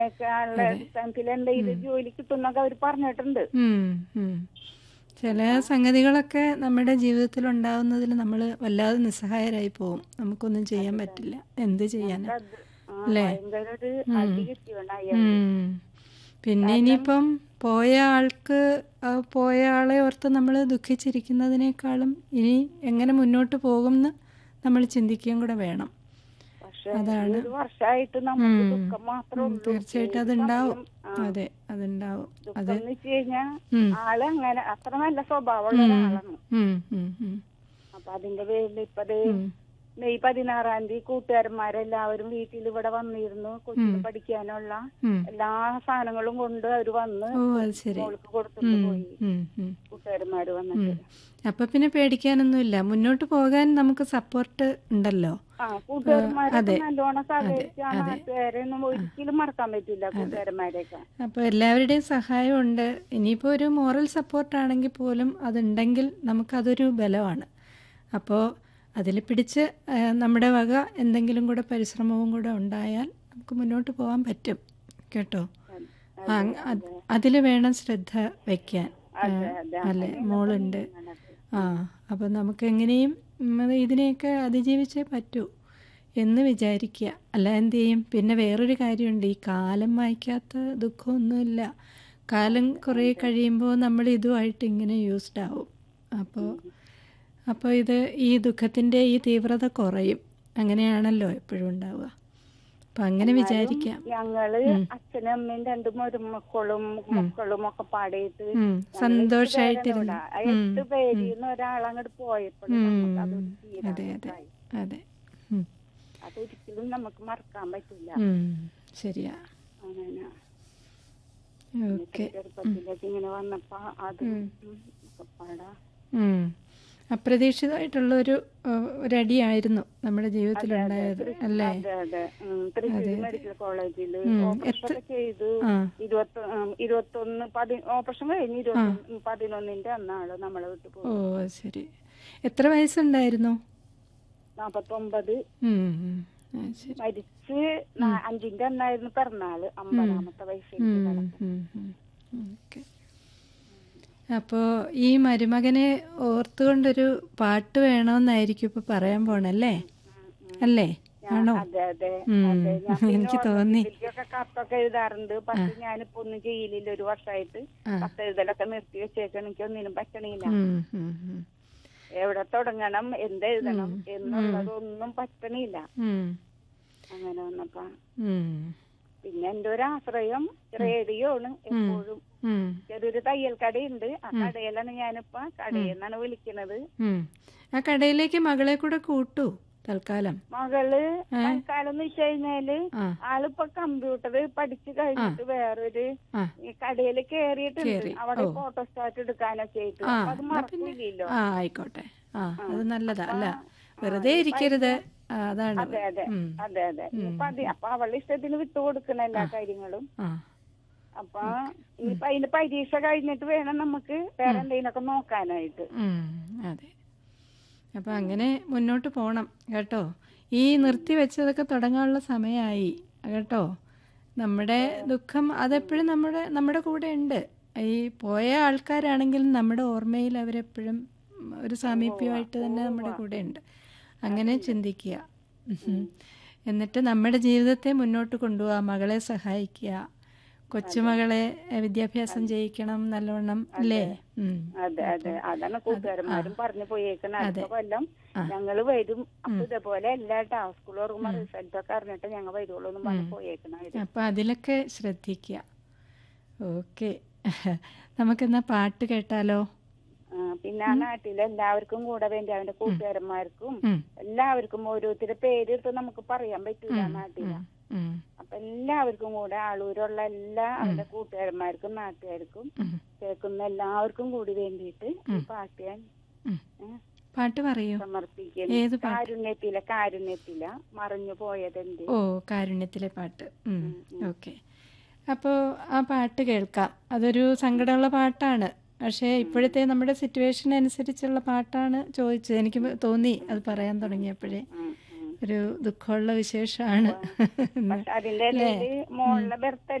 ഉള്ള സ്ഥാനത്തിൽ എന്തെങ്കിലും ജോലി കിട്ടുന്നൊക്കെ അവർ പറഞ്ഞിട്ടുണ്ട് ഉം, ഉം. ചില സംഗതികളൊക്കെ നമ്മുടെ ജീവിതത്തിൽ ഉണ്ടാവുന്നതിൽ നമ്മൾ വല്ലാതെ നിസ്സഹായരായി പോകും നമുക്കൊന്നും ചെയ്യാൻ പറ്റില്ല എന്ത് ചെയ്യാനാ അത് ആ, ഭയങ്കര ഒരു അടി കിട്ടിയുണ്ടായി ഉം. പിന്നെ ഇനിയിപ്പം പോയ ആൾക്ക് ആ പോയ ആളെ ഓർത്ത് നമ്മൾ ദുഃഖിച്ചിരിക്കുന്നതിനേക്കാളും ഇനി എങ്ങനെ മുന്നോട്ട് പോകുമെന്ന് നമ്മൾ ചിന്തിക്കുകയും കൂടെ വേണം പക്ഷെ ഈ ഒരു വർഷമായിട്ട് നമുക്ക് ദുഃഖം മാത്രമേ ഉള്ളൂ തീർച്ചയായിട്ടും അതുണ്ടാവും അതെ അതുണ്ടാവും ദുഃഖം എന്ന് വെച്ച് കഴിഞ്ഞാ ഉം. ആള് അങ്ങനെ അത്ര നല്ല സ്വഭാവമുള്ള ഒരാളാണ് ഉം, ഉം, ഉം. അപ്പൊ അതിന്റെ പേരിൽ ഇപ്പത് മെയ് പതിനാറാം തീയതി കൂട്ടുകാരന്മാരെല്ലാവരും വീട്ടിൽ ഇവിടെ വന്നിരുന്നു കൊച്ചിന് പഠിക്കാനുള്ള ഉം. എല്ലാ സാധനങ്ങളും കൊണ്ട് അവര് വന്ന് ഓ അത് ശരി മോൾക്ക് കൊടുത്തിട്ട് പോയി ഉം, ഉം. കൂട്ടുകാരന്മാര് വന്നിട്ട് അപ്പൊ പിന്നെ പേടിക്കാനൊന്നുമില്ല മുന്നോട്ട് പോകാൻ നമുക്ക് സപ്പോർട്ട് ഉണ്ടല്ലോ ആ കൂട്ടുകാരന്മാരൊക്കെ നല്ലോണം സഹകരിച്ച് ആ നാട്ടുകാരെയൊന്നും ഒരിക്കലും മറക്കാൻ പറ്റില്ല കൂട്ടുകാരന്മാരെയൊക്കെ അപ്പോൾ എല്ലാവരുടെയും സഹായമുണ്ട് ഇനിയിപ്പോൾ ഒരു മോറൽ സപ്പോർട്ടാണെങ്കിൽ പോലും അതുണ്ടെങ്കിൽ നമുക്കതൊരു ബലമാണ് അപ്പോൾ അതിൽ പിടിച്ച് ആ, നമ്മുടെ വക എന്തെങ്കിലും കൂടെ പരിശ്രമവും കൂടെ ഉണ്ടായാൽ നമുക്ക് മുന്നോട്ട് പോകാൻ പറ്റും കേട്ടോ അതിൽ വേണം ശ്രദ്ധ വയ്ക്കാൻ ആ, അല്ലേ മോളുണ്ട് ആ അപ്പോൾ നമുക്ക് എങ്ങനെയും ഉം, ഇതിനെയൊക്കെ അതിജീവിച്ചേ പറ്റൂ എന്ന് വിചാരിക്കുക അല്ല എന്ത് ചെയ്യും പിന്നെ വേറൊരു കാര്യമുണ്ട് ഈ കാലം വായിക്കാത്ത ദുഃഖമൊന്നുമില്ല കാലം കുറേ കഴിയുമ്പോൾ നമ്മൾ ഇതുമായിട്ട് ഇങ്ങനെ യൂസ്ഡ് ആവും അപ്പോൾ അപ്പോൾ ഇത് ഈ ദുഃഖത്തിൻ്റെ ഈ തീവ്രത കുറയും അങ്ങനെയാണല്ലോ എപ്പോഴും ഉണ്ടാവുക അപ്പം അങ്ങനെ വിചാരിക്കാം ഞങ്ങള് അച്ഛനും അമ്മയും രണ്ട് മരുമക്കളും മക്കളും ഒക്കെ പാടിയിട്ട് ഉം, സന്തോഷായിട്ടിരുന്നു എട്ട് പേരിന്ന് ഒരാളങ്ങോട്ട് പോയപ്പോഴും നമുക്ക് അതൊരു അതെ അതെ തീരായി അതെ ഉം, അതൊരിക്കലും നമുക്ക് മറക്കാൻ പറ്റില്ല ഉം, ശരിയാ അങ്ങനെ ഓക്കെ ചെറുപ്പത്തിലേക്ക് ഇങ്ങനെ വന്നപ്പോ അത് ഒക്കെ പാടാ ഉം. അപ്രതീക്ഷിതമായിട്ടുള്ളൊരു ഏഹ്, ഒരടിയായിരുന്നു നമ്മുടെ ജീവിതത്തിലുണ്ടായത് അല്ലേ അതെ അതെ ഉം, തൃശ്ശൂർ മെഡിക്കൽ കോളേജിൽ ഓപ്പറേഷൻ ഒക്കെ ചെയ്ത് ആ ഇരുപത്തി ഉം, ഇരുപത്തൊന്ന് പതി ഓപ്പറേഷൻ കഴിഞ്ഞ് ഇരുപത്തി പതിനൊന്നിന്റെ അന്നാണ് നമ്മളെ വിട്ടു ഓ പോയത് അത് ശരി എത്ര വയസ്സുണ്ടായിരുന്നു നാപ്പത്തൊമ്പത് ഉം, ഉം. അത് ശരി മരിച്ച് നാ- അഞ്ചിന്റെ അന്നായിരുന്നു പിറന്നാള് അമ്പതാമത്തെ വയസ്സിൽ ഉം, ഉം, ഉം. ഓക്കെ അപ്പോൾ ഈ മരുമകനെ ഓർത്തുകൊണ്ടൊരു പാട്ട് വേണമെന്നായിരിക്കും ഇപ്പൊ പറയാൻ പോണല്ലേ അല്ലേ ആണോ അതെ അതെ ഉം. അതെ ഞാൻ പിന്നെ എനിക്ക് തോന്നി ഓർമ്മശക്തിക്കൊക്കെ കത്തൊക്കെ എഴുതാറുണ്ട് പക്ഷെ ഞാനിപ്പോ ഒന്നും ചെയ്യലില്ല ഒരു വർഷമായിട്ട് കത്ത് എഴുതലൊക്കെ നിർത്തി വെച്ചേക്കണം എനിക്ക് ഒന്നിനും പറ്റണില്ല ഉം, ഉം, ഉം. എവിടെ തുടങ്ങണം എന്തെഴുതണം എന്നുള്ളതൊന്നും പറ്റണില്ല ഉം, അങ്ങനെ വന്നപ്പോ ഉം, പിന്നെ എന്റെ ഒരു ആശ്രയം റേഡിയോ ആണ് എപ്പോഴും ഉം, ചെറിയൊരു തയ്യൽ കടയുണ്ട് ആ കടയിലാണ് ഞാനിപ്പോ കടയിൽ നിന്നാണ് വിളിക്കണത് ഉം. ആ കടയിലേക്ക് മകളെ കൂടെ കൂട്ടൂ തൽക്കാലം മകള് തൽക്കാലം എന്ന് വെച്ച് കഴിഞ്ഞാല് ആ ആളിപ്പോ കമ്പ്യൂട്ടർ പഠിച്ചു കഴിഞ്ഞിട്ട് വേറൊരു ആ ഈ കടയിൽ കേറിയിട്ടുണ്ട് അവിടെ ഫോട്ടോ സ്റ്റാറ്റ് എടുക്കാനൊക്കെ ആയിട്ട് ആ അപ്പൊ അത് മറക്കില്ലല്ലോ ആ ആയിക്കോട്ടെ ആ അത് നല്ലതാ അല്ല വെറുതെ ഇരിക്കരുത് ആ, അതാണ് അതെ അതെ ഉം. അതെ അതെ ഇനിയിപ്പൊ അത് അപ്പൊ അവളുടെ ഇഷ്ടത്തിന് വിട്ടുകൊടുക്കണം എല്ലാ കാര്യങ്ങളും ആ അപ്പൊ ഇനിയിപ്പൊ അതിന്റെ പരീക്ഷ കഴിഞ്ഞിട്ട് വേണം നമുക്ക് വേറെ എന്തെങ്കിലുമൊക്കെ നോക്കാനായിട്ട് ഉം, അതെ അപ്പം അങ്ങനെ മുന്നോട്ട് പോകണം കേട്ടോ ഈ നിർത്തി വെച്ചതൊക്കെ തുടങ്ങാനുള്ള സമയമായി കേട്ടോ നമ്മുടെ ദുഃഖം അതെപ്പോഴും നമ്മുടെ നമ്മുടെ കൂടെ ഉണ്ട് ഈ പോയ ആൾക്കാരാണെങ്കിലും നമ്മുടെ ഓർമ്മയിൽ അവരെപ്പോഴും ഒരു സാമീപ്യമായിട്ട് തന്നെ നമ്മുടെ കൂടെ ഉണ്ട് അങ്ങനെ ചിന്തിക്കുക ഉം. എന്നിട്ട് നമ്മുടെ ജീവിതത്തെ മുന്നോട്ട് കൊണ്ടുപോവുക മകളെ സഹായിക്കുക കൊച്ചുമകളെ എഹ്, വിദ്യാഭ്യാസം ചെയ്യിക്കണം നല്ലവണ്ണം അല്ലേ ഉം. അതെ അതെ അതാണ് കൂട്ടുകാരന്മാരും പറഞ്ഞു പോയേക്കണ അടുത്ത കൊല്ലം ഞങ്ങള് വരും അപ്പൊ ഇതേപോലെ എല്ലാ ടാ സ്കൂൾ തുറക്കുമ്പോ റിസൾട്ട് ഒക്കെ അറിഞ്ഞിട്ട് ഞങ്ങൾ വരുള്ളൂ എന്ന് പറഞ്ഞു പോയേക്കണ അവര് അപ്പം അതിലൊക്കെ ശ്രദ്ധിക്കുക ഓക്കെ നമുക്കെന്നാ പാട്ട് കേട്ടാലോ ആ, പിന്നെ ആ നാട്ടിലെ എല്ലാവർക്കും കൂടെ വേണ്ടി അവന്റെ കൂട്ടുകാരന്മാർക്കും ഉം, എല്ലാവർക്കും ഓരോരുത്തരുടെ പേരെടുത്ത് നമുക്ക് പറയാൻ പറ്റൂല ആ നാട്ടിലെ ഉം, അപ്പൊ എല്ലാവർക്കും കൂടെ ആളൂരുള്ള എല്ലാ അവന്റെ കൂട്ടുകാരന്മാർക്കും നാട്ടുകാർക്കും ഉം, കേൾക്കുന്ന എല്ലാവർക്കും കൂടി വേണ്ടിയിട്ട് ഈ പാട്ട് ഞാൻ ഉം. ഏ, പാട്ട് പറയൂ സമർപ്പിക്കുന്നു ഏത് പാട്ട് കാരുണ്യത്തില കാരുണ്യത്തില മറഞ്ഞു പോയതെന്റെ ഓ കാരുണ്യത്തിലെ പാട്ട് ഓക്കെ അപ്പോൾ ആ പാട്ട് കേൾക്കാം അതൊരു സങ്കടമുള്ള പാട്ടാണ് പക്ഷേ ഇപ്പോഴത്തെ നമ്മുടെ സിറ്റുവേഷൻ അനുസരിച്ചുള്ള പാട്ടാണ് ചോദിച്ചത് എനിക്ക് തോന്നി അത് പറയാൻ തുടങ്ങിയപ്പോഴേ ഉം, ഉം. ഒരു ദുഃഖമുള്ള വിശേഷമാണ് പക്ഷെ അതിന്റെ ഇടയില് മോളുടെ ബർത്ത്ഡേ